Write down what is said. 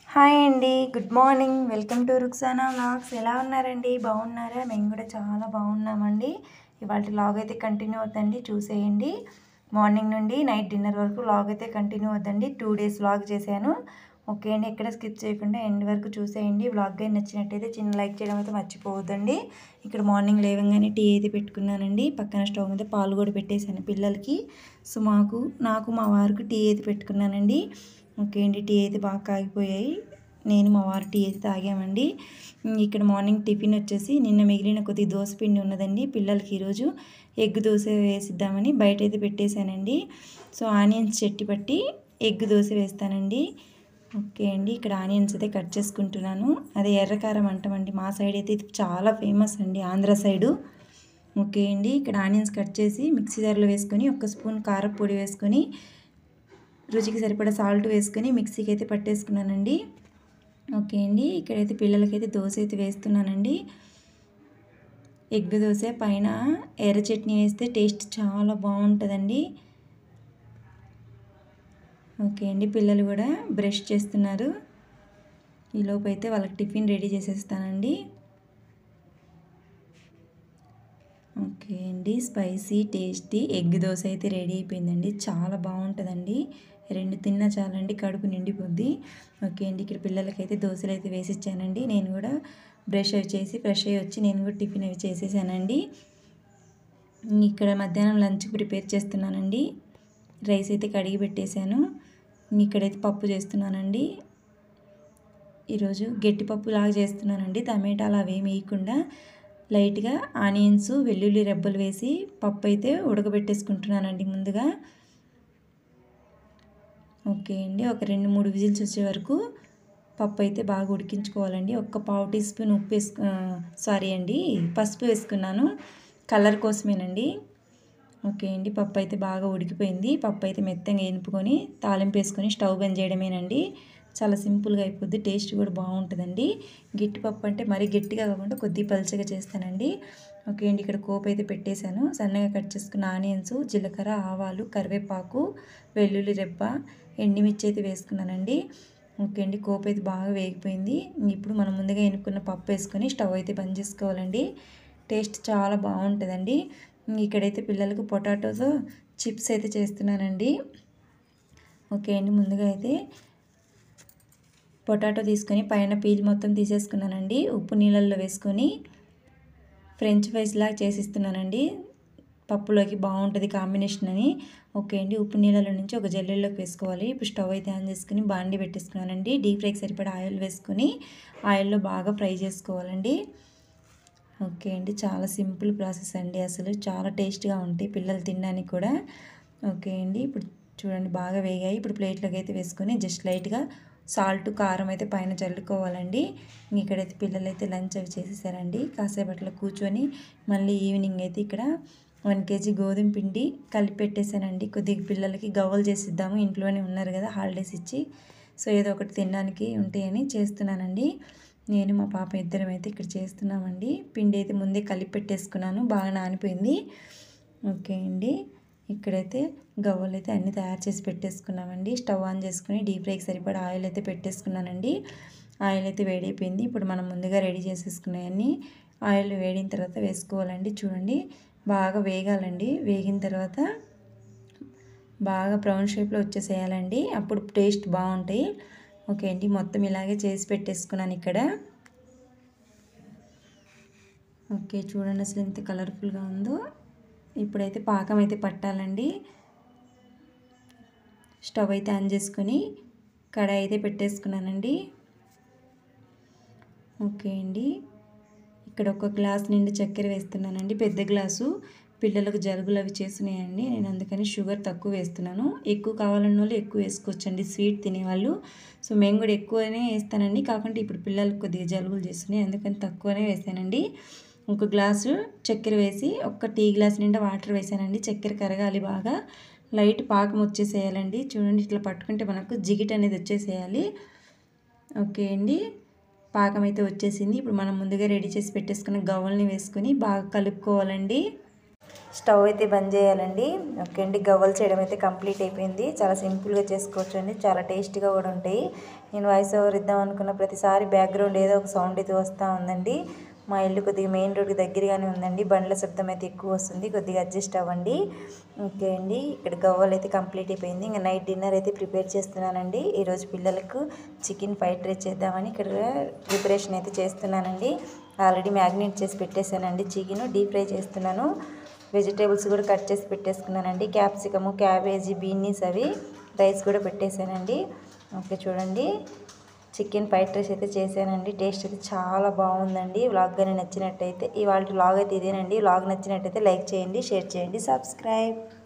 hi అండి good morning welcome to Ruksana vlogs ఎలా ఉన్నారండి బాగున్నారా మేము కూడా చాలా బాగున్నామండి ఇవాళ వ్లాగ్ అయితే కంటిన్యూ అవుతుందండి చూసేయండి మార్నింగ్ నుండి నైట్ డిన్నర్ వరకు వ్లాగ్ అయితే కంటిన్యూ అవుతుందండి టూ డేస్ వ్లాగ్ చేశాను ఓకే అండి ఎక్కడ స్కిప్ చేయకుండా ఎండ్ వరకు చూసేయండి వ్లాగ్ కానీ నచ్చినట్టయితే చిన్న లైక్ చేయడం అయితే మర్చిపోవద్దండి ఇక్కడ మార్నింగ్ లేవగానే టీ అయితే పెట్టుకున్నానండి పక్కన స్టవ్ మీద పాలు కూడా పెట్టేశాను పిల్లలకి సో మాకు నాకు మా వారికి టీ అయితే పెట్టుకున్నానండి ఓకే అండి టీ అయితే బాగా కాగిపోయాయి నేను మా వారు టీ అయితే తాగామండి ఇక్కడ మార్నింగ్ టిఫిన్ వచ్చేసి నిన్న మిగిలిన కొద్ది దోశ పిండి ఉన్నదండి పిల్లలకి ఈరోజు ఎగ్ దోశ వేసిద్దామని బయట అయితే పెట్టేశానండి సో ఆనియన్స్ చెట్టి పట్టి ఎగ్ దోశ వేస్తానండి ఓకే అండి ఇక్కడ ఆనియన్స్ అయితే కట్ చేసుకుంటున్నాను అదే ఎర్రకారం అంటామండి మా సైడ్ అయితే ఇది చాలా ఫేమస్ అండి ఆంధ్ర సైడు ఓకే అండి ఇక్కడ ఆనియన్స్ కట్ చేసి మిక్సీ జార్లో వేసుకొని ఒక స్పూన్ కారపొడి వేసుకొని రుచికి సరిపడా సాల్ట్ వేసుకొని మిక్సీకి అయితే పట్టేసుకున్నానండి ఓకే అండి ఇక్కడైతే పిల్లలకైతే దోశ అయితే వేస్తున్నానండి ఎగ్ దోశ పైన ఎర్ర చట్నీ వేస్తే టేస్ట్ చాలా బాగుంటుందండి ఓకే అండి పిల్లలు కూడా బ్రష్ చేస్తున్నారు ఈలోపు అయితే వాళ్ళకి టిఫిన్ రెడీ చేసేస్తానండి ఓకే అండి స్పైసీ టేస్టీ ఎగ్ దోశ అయితే రెడీ అయిపోయిందండి చాలా బాగుంటుందండి రెండు తిన్నా చాలండి కడుపు నిండిపోద్ది ఓకే అండి ఇక్కడ పిల్లలకైతే దోశలు అయితే వేసి ఇచ్చానండి నేను కూడా బ్రష్ అవి చేసి ఫ్రెష్ అయ్యి వచ్చి నేను కూడా టిఫిన్ అవి చేసేసానండి ఇక్కడ మధ్యాహ్నం లంచ్ ప్రిపేర్ చేస్తున్నానండి రైస్ అయితే కడిగి పెట్టేశాను ఇక్కడైతే పప్పు చేస్తున్నానండి ఈరోజు గట్టిపప్పు లాగా చేస్తున్నానండి టమాటాలు అవి ఏమి వేయకుండా లైట్గా ఆనియన్స్ వెల్లుల్లి రెబ్బలు వేసి పప్పు అయితే ఉడకబెట్టేసుకుంటున్నానండి ముందుగా ఓకే అండి ఒక రెండు మూడు విజిల్స్ వచ్చే వరకు పప్పు అయితే బాగా ఉడికించుకోవాలండి ఒక్క పావు టీ స్పూన్ ఉప్పు వేసుకు సారీ అండి పసుపు వేసుకున్నాను కలర్ కోసమేనండి ఓకే అండి పప్పు అయితే బాగా ఉడికిపోయింది పప్పు అయితే మెత్తగా ఎనుపుకొని తాలింపు వేసుకొని స్టవ్ బంద్ చేయడమేనండి చాలా సింపుల్గా అయిపోద్ది టేస్ట్ కూడా బాగుంటుందండి గిట్టి పప్పు అంటే మరీ గట్టిగా కాకుండా కొద్దిగా పలుచగా చేస్తానండి ఓకే అండి ఇక్కడ కోపు అయితే పెట్టేశాను సన్నగా కట్ చేసుకున్న ఆనియన్స్ జీలకర్ర ఆవాలు కరివేపాకు వెల్లుల్లి రెబ్బ ఎండిమిర్చి అయితే వేసుకున్నానండి ఓకే అండి కోపు అయితే బాగా వేగిపోయింది ఇప్పుడు మనం ముందుగా ఎనుక్కున్న పప్పు వేసుకొని స్టవ్ అయితే బంద్ చేసుకోవాలండి టేస్ట్ చాలా బాగుంటుందండి ఇక్కడైతే పిల్లలకు పొటాటోతో చిప్స్ అయితే చేస్తున్నానండి ఓకే అండి ముందుగా అయితే పొటాటో తీసుకొని పైన పీల్ మొత్తం తీసేసుకున్నానండి ఉప్పు నీళ్ళల్లో వేసుకొని ఫ్రెంచ్ ఫ్రైస్ లాగా చేసిస్తున్నానండి పప్పులోకి బాగుంటుంది కాంబినేషన్ అని ఓకే అండి ఉప్పు నీళ్ళలో నుంచి ఒక జల్లెల్లోకి వేసుకోవాలి ఇప్పుడు స్టవ్ అయితే ఆన్ చేసుకుని బాండి పెట్టేసుకున్నానండి డీప్ ఫ్రైకి సరిపడా ఆయిల్ వేసుకొని ఆయిల్లో బాగా ఫ్రై చేసుకోవాలండి ఓకే అండి చాలా సింపుల్ ప్రాసెస్ అండి అసలు చాలా టేస్ట్గా ఉంటాయి పిల్లలు తినడానికి కూడా ఓకే అండి ఇప్పుడు చూడండి బాగా వేగాయి ఇప్పుడు ప్లేట్లోకి అయితే వేసుకొని జస్ట్ లైట్గా సాల్ట్ కారం అయితే పైన చల్లుకోవాలండి ఇక్కడైతే పిల్లలు అయితే లంచ్ అవి చేసేసారండి కాసేపట్లో కూర్చొని మళ్ళీ ఈవినింగ్ అయితే ఇక్కడ వన్ కేజీ గోధుమ పిండి కలిపి పెట్టేశానండి కొద్దిగా పిల్లలకి గవ్వలు చేసిద్దాము ఇంట్లోనే ఉన్నారు కదా హాలిడేస్ ఇచ్చి సో ఏదో ఒకటి తినడానికి ఉంటాయని చేస్తున్నానండి నేను మా పాప ఇద్దరం అయితే ఇక్కడ చేస్తున్నామండి పిండి అయితే ముందే కలిపి పెట్టేసుకున్నాను బాగా నానిపోయింది ఓకే అండి ఇక్కడైతే గవ్వలు అయితే అన్నీ తయారు చేసి పెట్టేసుకున్నామండి స్టవ్ ఆన్ చేసుకుని డీప్ ఫ్రైకి సరిపడా ఆయిల్ అయితే పెట్టేసుకున్నానండి ఆయిల్ అయితే వేడైపోయింది ఇప్పుడు మనం ముందుగా రెడీ చేసేసుకున్నాయన్నీ ఆయిల్ వేడిన తర్వాత వేసుకోవాలండి చూడండి బాగా వేగాలండి వేగిన తర్వాత బాగా బ్రౌన్ షేప్లో వచ్చేసేయాలండి అప్పుడు టేస్ట్ బాగుంటాయి ఓకే అండి మొత్తం ఇలాగే చేసి పెట్టేసుకున్నాను ఇక్కడ ఓకే చూడండి అసలు ఎంత కలర్ఫుల్గా ఉందో ఇప్పుడైతే పాకం అయితే పట్టాలండి స్టవ్ అయితే ఆన్ చేసుకొని కడాయి అయితే పెట్టేసుకున్నానండి ఓకే అండి ఇక్కడ ఒక గ్లాస్ నిండి చక్కెర వేస్తున్నానండి పెద్ద గ్లాసు పిల్లలకు జలుబులు అవి చేస్తున్నాయండి నేను అందుకని షుగర్ తక్కువ వేస్తున్నాను ఎక్కువ కావాలన్న వాళ్ళు ఎక్కువ వేసుకోవచ్చండి స్వీట్ తినేవాళ్ళు సో మేము కూడా ఎక్కువనే వేస్తానండి కాకుంటే ఇప్పుడు పిల్లలకు కొద్దిగా జలుబులు చేస్తున్నాయి అందుకని తక్కువనే వేసానండి ఒక గ్లాసు చక్కెర వేసి ఒక టీ గ్లాస్ నిండా వాటర్ వేసానండి చక్కెర కరగాలి బాగా లైట్ పాకం వచ్చేసేయాలండి చూడండి ఇట్లా పట్టుకుంటే మనకు జిగిట్ అనేది వచ్చేసేయాలి ఓకే అండి పాకం అయితే వచ్చేసింది ఇప్పుడు మనం ముందుగా రెడీ చేసి పెట్టేసుకున్న గవ్వల్ని వేసుకొని బాగా కలుపుకోవాలండి స్టవ్ అయితే బంద్ చేయాలండి ఓకే అండి గవ్వలు చేయడం అయితే కంప్లీట్ అయిపోయింది చాలా సింపుల్గా చేసుకోవచ్చు అండి చాలా టేస్టీగా కూడా ఉంటాయి నేను వాయిస్ ఓవర్ ఇద్దాం అనుకున్న ప్రతిసారి బ్యాక్గ్రౌండ్ ఏదో ఒక సౌండ్ అయితే వస్తూ ఉందండి మా ఇల్లు కొద్దిగా మెయిన్ రోడ్కి దగ్గరగానే ఉందండి బండ్ల శబ్దం అయితే ఎక్కువ వస్తుంది కొద్దిగా అడ్జస్ట్ అవ్వండి ఓకే అండి ఇక్కడ గవ్వలు అయితే కంప్లీట్ అయిపోయింది ఇంకా నైట్ డిన్నర్ అయితే ప్రిపేర్ చేస్తున్నానండి ఈరోజు పిల్లలకు చికెన్ ఫ్రైడ్ రైస్ చేద్దామని ఇక్కడ ప్రిపరేషన్ అయితే చేస్తున్నానండి ఆల్రెడీ మ్యాగ్నేట్ చేసి పెట్టేశానండి చికెన్ డీప్ ఫ్రై చేస్తున్నాను వెజిటేబుల్స్ కూడా కట్ చేసి పెట్టేసుకున్నానండి క్యాప్సికము క్యాబేజీ బీనీస్ అవి రైస్ కూడా పెట్టేశానండి ఓకే చూడండి చికెన్ ఫ్రైడ్ రైస్ అయితే చేశానండి టేస్ట్ అయితే చాలా బాగుందండి వ్లాగ్ కానీ నచ్చినట్టయితే ఇవాళ వ్లాగ్ అయితే ఇదేనండి వ్లాగ్ నచ్చినట్టయితే లైక్ చేయండి షేర్ చేయండి సబ్స్క్రైబ్